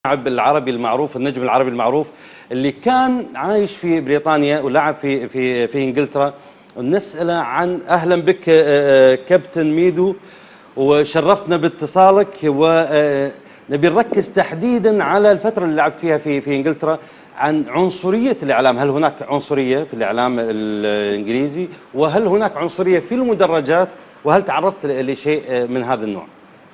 اللاعب العربي المعروف النجم العربي المعروف اللي كان عايش في بريطانيا ولعب في في في انجلترا ونساله عن اهلا بك آه، آه، كابتن ميدو وشرفتنا باتصالك ونبي نركز تحديدا على الفتره اللي لعبت فيها في في انجلترا عن عنصريه الاعلام هل هناك عنصريه في الاعلام الانجليزي وهل هناك عنصريه في المدرجات وهل تعرضت لشيء من هذا النوع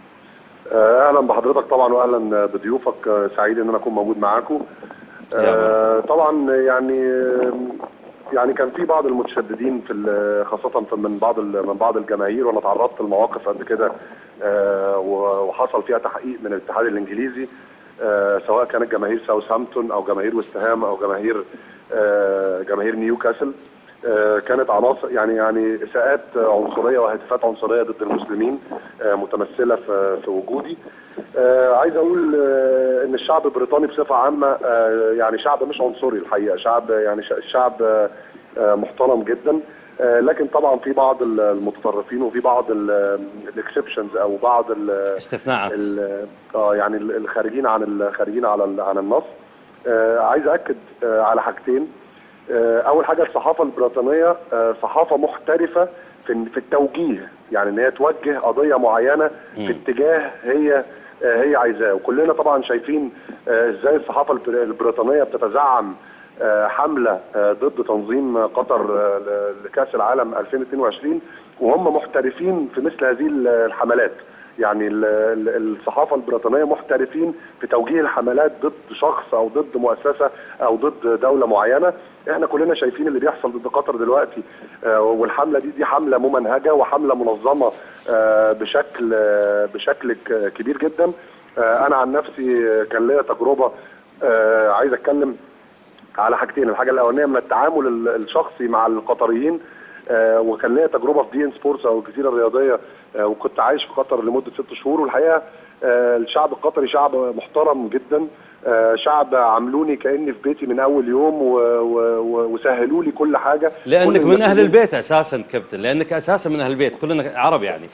اهلا بحضرتك طبعا واهلا بضيوفك سعيد ان انا اكون موجود معاكم آه طبعا يعني يعني كان في بعض المتشددين في خاصه في من بعض من بعض الجماهير وانا تعرضت لمواقف قبل كده آه وحصل فيها تحقيق من الاتحاد الانجليزي آه سواء كانت جماهير ساوثهامبتون او جماهير وستهام او جماهير آه جماهير نيوكاسل كانت عناصر يعني يعني اساءات عنصريه وهتافات عنصريه ضد المسلمين متمثله في في وجودي عايز اقول ان الشعب البريطاني بصفه عامه يعني شعب مش عنصري الحقيقه شعب يعني الشعب محترم جدا لكن طبعا في بعض المتطرفين وفي بعض الاكسبشنز او بعض الاستثناءات اه يعني الخارجين عن الخارجين على عن النص عايز اكد على حاجتين اول حاجه الصحافه البريطانيه صحافه محترفه في في التوجيه يعني ان هي توجه قضيه معينه في اتجاه هي هي عايزاه وكلنا طبعا شايفين ازاي الصحافه البريطانيه بتتزعم حمله ضد تنظيم قطر لكاس العالم 2022 وهم محترفين في مثل هذه الحملات يعني الصحافه البريطانيه محترفين في توجيه الحملات ضد شخص او ضد مؤسسه او ضد دوله معينه احنا كلنا شايفين اللي بيحصل ضد قطر دلوقتي آه والحمله دي دي حمله ممنهجه وحمله منظمه آه بشكل آه بشكل كبير جدا انا عن نفسي كان ليا تجربه عايز اتكلم على حاجتين الحاجه الاولانيه من التعامل الشخصي مع القطريين وكان ليا تجربه في دي ان سبورتس او الجزيره الرياضيه وكنت عايش في قطر لمده ست شهور والحقيقه الشعب القطري شعب محترم جدا شعب عاملوني كاني في بيتي من اول يوم وسهلوا لي كل حاجه لانك من اهل البيت اساسا كابتن لانك اساسا من اهل البيت كلنا عرب يعني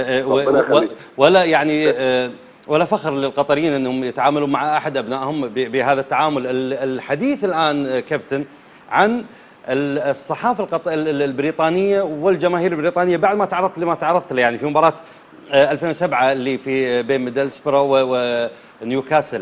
ولا يعني ولا فخر للقطريين انهم يتعاملوا مع احد ابنائهم بهذا التعامل الحديث الان كابتن عن الصحافه القط... البريطانيه والجماهير البريطانيه بعد ما تعرضت لما تعرضت له يعني في مباراه 2007 اللي في بين ميدلسبرو ونيوكاسل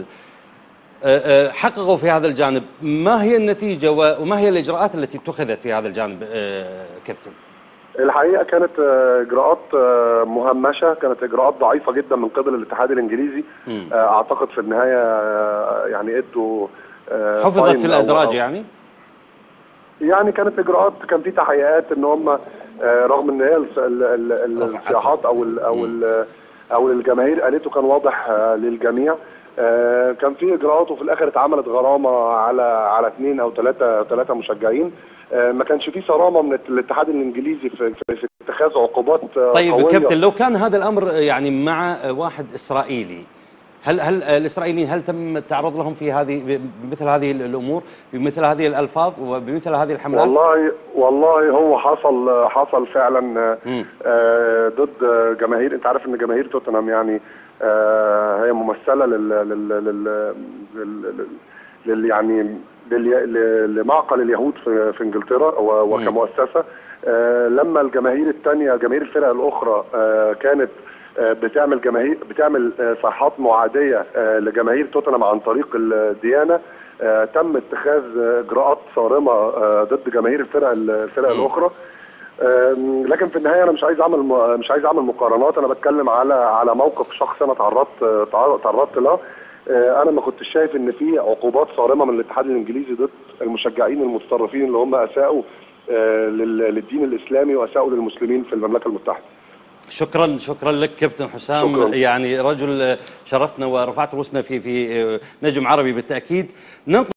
حققوا في هذا الجانب ما هي النتيجه وما هي الاجراءات التي اتخذت في هذا الجانب كابتن الحقيقه كانت اجراءات مهمشه كانت اجراءات ضعيفه جدا من قبل الاتحاد الانجليزي م. اعتقد في النهايه يعني ادوا حفظت في الادراج يعني يعني كانت اجراءات كان في تحقيقات ان هم رغم ان هي الصياحات او ال او ال او الجماهير قالته كان واضح للجميع كان في اجراءات وفي الاخر اتعملت غرامه على على اثنين او ثلاثه ثلاثه مشجعين ما كانش في صرامه من الاتحاد الانجليزي في, في اتخاذ عقوبات طيب قوية. كابتن لو كان هذا الامر يعني مع واحد اسرائيلي هل هل الاسرائيليين هل تم التعرض لهم في هذه بمثل هذه الامور بمثل هذه الالفاظ وبمثل هذه الحملات؟ والله والله هو حصل حصل فعلا آه ضد جماهير انت عارف ان جماهير توتنهام يعني آه هي ممثله لل لل لل, لل, لل يعني لمعقل اليهود في, في انجلترا وكمؤسسه آه لما الجماهير الثانيه جماهير الفرق الاخرى آه كانت بتعمل جماهير بتعمل صيحات معاديه لجماهير توتنهام عن طريق الديانه تم اتخاذ اجراءات صارمه ضد جماهير الفرق الفرق الاخرى لكن في النهايه انا مش عايز اعمل مش عايز اعمل مقارنات انا بتكلم على على موقف شخصي انا تعرضت تعرضت له انا ما كنتش شايف ان في عقوبات صارمه من الاتحاد الانجليزي ضد المشجعين المتطرفين اللي هم اساءوا للدين الاسلامي واساءوا للمسلمين في المملكه المتحده شكرا شكرا لك كابتن حسام شكرا. يعني رجل شرفتنا ورفعت رؤوسنا في في نجم عربي بالتاكيد